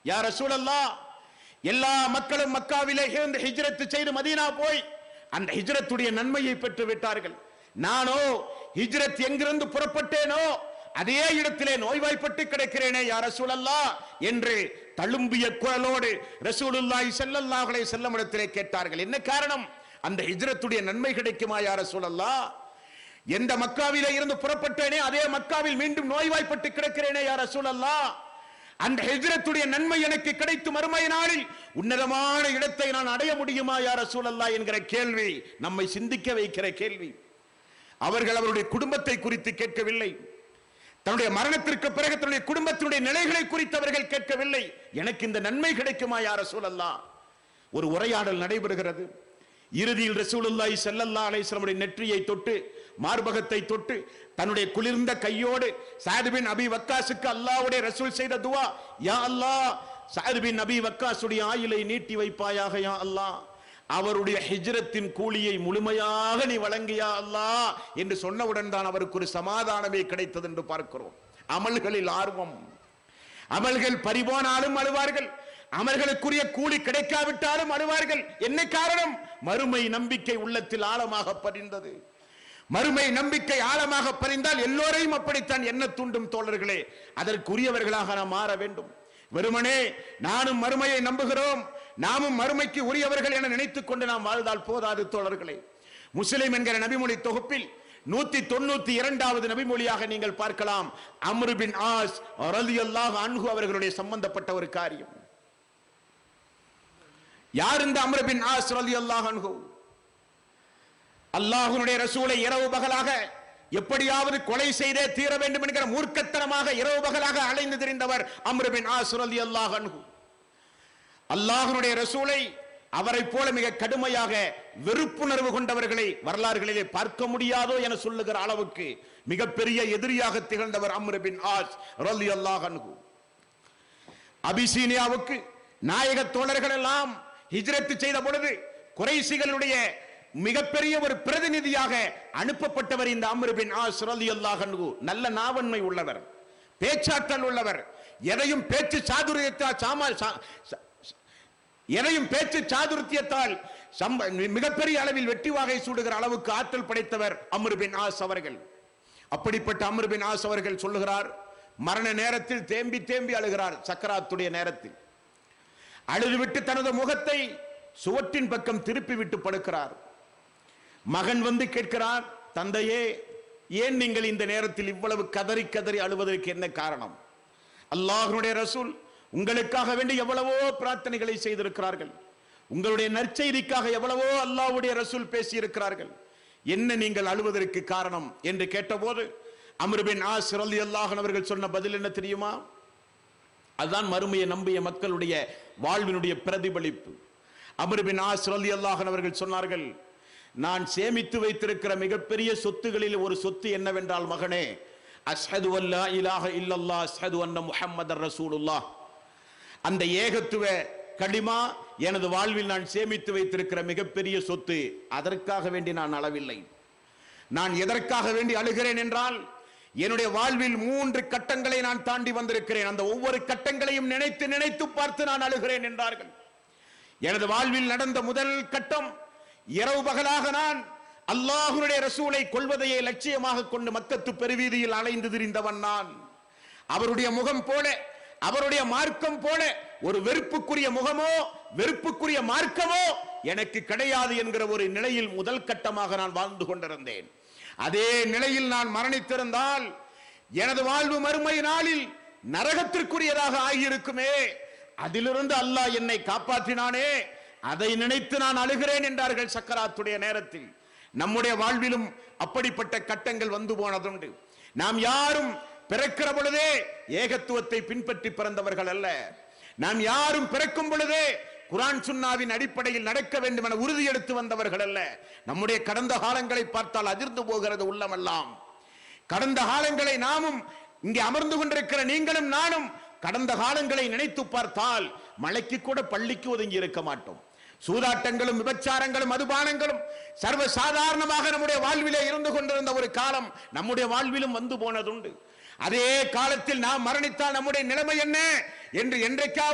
யார் ரசூலல்லா எல்லா மக்களும் மக்காவிலே இருந்து ஹிஜ்ரத் செய்து மதீனா போய் அந்த ஹிஜ்ரத்துடைய நன்மையை பெற்று விட்டார்கள் நானோ ஹிஜ்ரத் எங்கிருந்து புறப்பட்டேனோ அதே இடத்திலே நோய்வாய்ப்பட்டு கிடக்கிறேனே யார் ரசூலல்லா என்று தழும்பிய குரலோடு ரசூலுல்லாஹி ஸல்லல்லாஹு அலைஹி வஸல்லம் இடத்திலே கேட்டார்கள் என்ன காரணம் அந்த ஹிஜ்ரத்துடைய நன்மை கிடைக்குமா யார் ரசூலல்லா எந்த மக்காவிலே இருந்து புறப்பட்டேனே அதே மக்காவில் மீண்டும் நோய்வாய்ப்பட்டு கிடக்கிறேனே யார் ரசூலல்லா அந்த ஹிஜ்ரத்துடைய நன்மை எனக்கு கிடைத்து மறுமை நாளில் உன்னதமான இடத்தை நான் அடைய முடியுமா யார் ரசூலல்லா என்கிற கேள்வி நம்மை சிந்திக்க வைக்கிற கேள்வி அவர்கள் அவருடைய குடும்பத்தை குறித்து கேட்கவில்லை தன்னுடைய மரணத்திற்கு பிறகு தன்னுடைய குடும்பத்தினுடைய நிலைகளை குறித்து அவர்கள் கேட்கவில்லை எனக்கு இந்த நன்மை கிடைக்குமா யார் ரசூலல்லா ஒரு உரையாடல் நடைபெறுகிறது இறுதியில் ரசூலுல்லாஹி ஸல்லல்லாஹு அலைஹி வஸல்லம் நெற்றியை தொட்டு மார்பகத்தை தொட்டு தன்னுடைய குளிர்ந்த கையோடு சாத் பின் அபி வக்காஸுக்கு அல்லாஹ்வுடைய ரசூல் செய்த துவா யா அல்லாஹ் சாத் பின் அபி வக்காஸுடைய ஆயுளை நீட்டி வைப்பாயாக யா அல்லாஹ் அவருடைய ஹிஜ்ரத்தின் கூலியை முழுமையாக நீ வழங்கியா அல்லாஹ் என்று சொன்னவுடன் தான் அவருக்கு ஒரு சமாதானமே கிடைத்தது என்று பார்க்கிறோம் அமல்களில் ஆர்வம் அமல்கள் பறிபோனாலும் அழுவார்கள் அமல்களுக்குரிய கூலி கிடைக்காவிட்டாலும் அழுவார்கள் என்ன காரணம் மறுமை நம்பிக்கை உள்ளத்தில் ஆழமாக பதிந்தது மறுமை நம்பிக்கை ஆழமாக பறிந்தால் எல்லோரையும் அப்படித்தான் என்ன தூண்டும் தோழர்களே அதற்குரியவர்களாக நாம் மாற வேண்டும் வெறுமனே நானும் மறுமையை நம்புகிறோம் நாமும் மறுமைக்கு உரியவர்கள் என நினைத்துக் கொண்டு நாம் வாழ்ந்தால் போதாது தோழர்களே முஸ்லிம் என்கிற நபிமொழி தொகுப்பில் நூத்தி தொண்ணூத்தி இரண்டாவது நபிமொழியாக நீங்கள் பார்க்கலாம் அம்ரு பின் ஆஸ் ரலியல்லாஹு அன்ஹு அவர்களுடைய சம்பந்தப்பட்ட ஒரு காரியம் யார் இந்த அம்ரு பின் ஆஸ் ரலியல்லாஹு அன்ஹு அல்லாஹ்வுடைய ரசூலை இரவு பகலாக எப்படியாவது கொலை செய்தே தீர வேண்டும் என்கிற மூர்க்கத்தனமாக இரவு பகலாக அலைந்து திரிந்தவர் அம்ரு பின் ஆஸ் ரலியல்லாஹு அன்ஹு அல்லாஹ்வுடைய ரசூலை அவரைப் போல மிக கடுமையாக வெறுப்புணர்வு கொண்டவர்களை வரலாறுகளிலே பார்க்க முடியாதோ என சொல்லுகிற அளவுக்கு மிகப்பெரிய எதிரியாக திகழ்ந்தவர் அம்ரு பின் ஆஸ் ரலியல்லாஹு அன்ஹு அபிசீனியாவுக்கு நாயக தோழர்கள் எல்லாம் ஹிஜ்ரத் செய்த பொழுது குறைசிகளுடைய மிகப்பெரிய ஒரு பிரதிநிதியாக அனுப்பப்பட்டவர் இந்த அம்ரு பின் ஆஸ் ரலியல்லாஹு அன்ஹு நல்ல நாவன்மை உள்ளவர் பேச்சாற்றல் உள்ளவர் எதையும் பேச்சு சாதுரியத்தால் சாமா சா- சா- எதையும் பேச்சு சாதுரியத்தால் சம்ப மிகப்பெரிய அளவில் வெட்டி வாகை சூடுகிற அளவுக்கு ஆற்றல் படைத்தவர் அம்ரு பின் ஆஸ் அவர்கள் அப்படிப்பட்ட அம்ரு பின் ஆஸ் அவர்கள் சொல்லுகிறார் மரண நேரத்தில் தேம்பி தேம்பி அழுகிறார் சக்கராத்துடைய நேரத்தில் அழுதுவிட்டு தனது முகத்தை சுவற்றின் பக்கம் திருப்பி விட்டு படுக்கிறார் மகன் வந்து கேட்கிறார் தந்தையே ஏன் நீங்கள் இந்த நேரத்தில் இவ்வளவு கதறி கதறி அழுவதற்கு என்ன காரணம் அல்லாஹ்வுடைய ரசூல் உங்களுக்காக வேண்டி எவ்வளவோ பிரார்த்தனைகளை செய்திருக்கிறார்கள் உங்களுடைய நற்செய்திக்காக எவ்வளவோ அல்லாஹ்வுடைய ரசூல் பேசி இருக்கிறார்கள் என்ன நீங்கள் அழுவதற்கு காரணம் என்று கேட்டபோது அம்ருபின் ஆஸ் ரலியல்லாஹு அவர்கள் சொன்ன பதில் என்ன தெரியுமா அதுதான் மறுமையை நம்பிய மக்களுடைய வாழ்வினுடைய பிரதிபலிப்பு அமருபின் ஆஸ் ரலியல்லாஹு அவர்கள் சொன்னார்கள் நான் சேமித்து வைத்திருக்கிற மிகப்பெரிய சொத்துகளில் ஒரு சொத்து என்னவென்றால் மகனே அஸ்ஹது அல்லா இலாஹ இல்லல்லா அஸ்ஹது அன்ன முஹம்மதர் ரசூலுல்லாஹ் அந்த ஏகத்துவ களிமா எனது வாழ்வில் நான் சேமித்து வைத்திருக்கிற மிகப்பெரிய சொத்து அதற்காக வேண்டி நான் அளவில்லை நான் எதற்காக வேண்டி அழுகிறேன் என்றால் என்னுடைய வாழ்வில் மூன்று கட்டங்களை நான் தாண்டி வந்திருக்கிறேன் அந்த ஒவ்வொரு கட்டங்களையும் நினைத்து நினைத்து பார்த்து நான் அழுகிறேன் என்றார்கள் எனது வாழ்வில் நடந்த முதல் கட்டம் இரவு பகலாக நான் அல்லாஹ்வுடைய ரசூலை கொள்வதையே லட்சியமாக கொண்டு மக்கத்து பெருவீதியில் அலைந்து திரிந்தவன் நான் அவருடைய முகம் போல அவருடைய மார்க்கம் போல ஒரு வெறுப்புக்குரிய முகமோ வெறுப்புக்குரிய மார்க்கமோ எனக்கு கிடையாது என்கிற ஒரு நிலையில் முதல் கட்டமாக நான் வாழ்ந்து கொண்டிருந்தேன் அதே நிலையில் நான் மரணித்திருந்தால் எனது வாழ்வு மறுமை நாளில் நரகத்திற்குரியதாக ஆகியிருக்குமே அதிலிருந்து அல்லாஹ் என்னை காப்பாற்றினானே அதை நினைத்து நான் அழுகிறேன் என்றார்கள் சக்கராத்துடைய நேரத்தில் நம்முடைய வாழ்விலும் அப்படிப்பட்ட கட்டங்கள் வந்து போனதுண்டு நாம் யாரும் பிறக்கிற பொழுதே ஏகத்துவத்தை பின்பற்றி பிறந்தவர்கள் அல்ல நாம் யாரும் பிறக்கும் பொழுதே குரான் சுன்னாவின் அடிப்படையில் நடக்க வேண்டும் என உறுதி எடுத்து வந்தவர்கள் அல்ல நம்முடைய கடந்த காலங்களை பார்த்தால் அதிர்ந்து போகிறது உள்ளமெல்லாம் கடந்த காலங்களை நாமும் இங்கே அமர்ந்து கொண்டிருக்கிற நீங்களும் நானும் கடந்த காலங்களை நினைத்து பார்த்தால் மலைக்கு கூட பள்ளிக்கு ஒதுங்கி இருக்க மாட்டோம் சூதாட்டங்களும் விபச்சாரங்களும் மதுபானங்களும் சர்வ சாதாரணமாக நம்முடைய வாழ்விலே இருந்து கொண்டிருந்த ஒரு காலம் நம்முடைய வாழ்விலும் வந்து போனதுண்டு அதே காலத்தில் நாம் மரணித்தால் நம்முடைய நிலைமை என்ன என்று என்றைக்காவது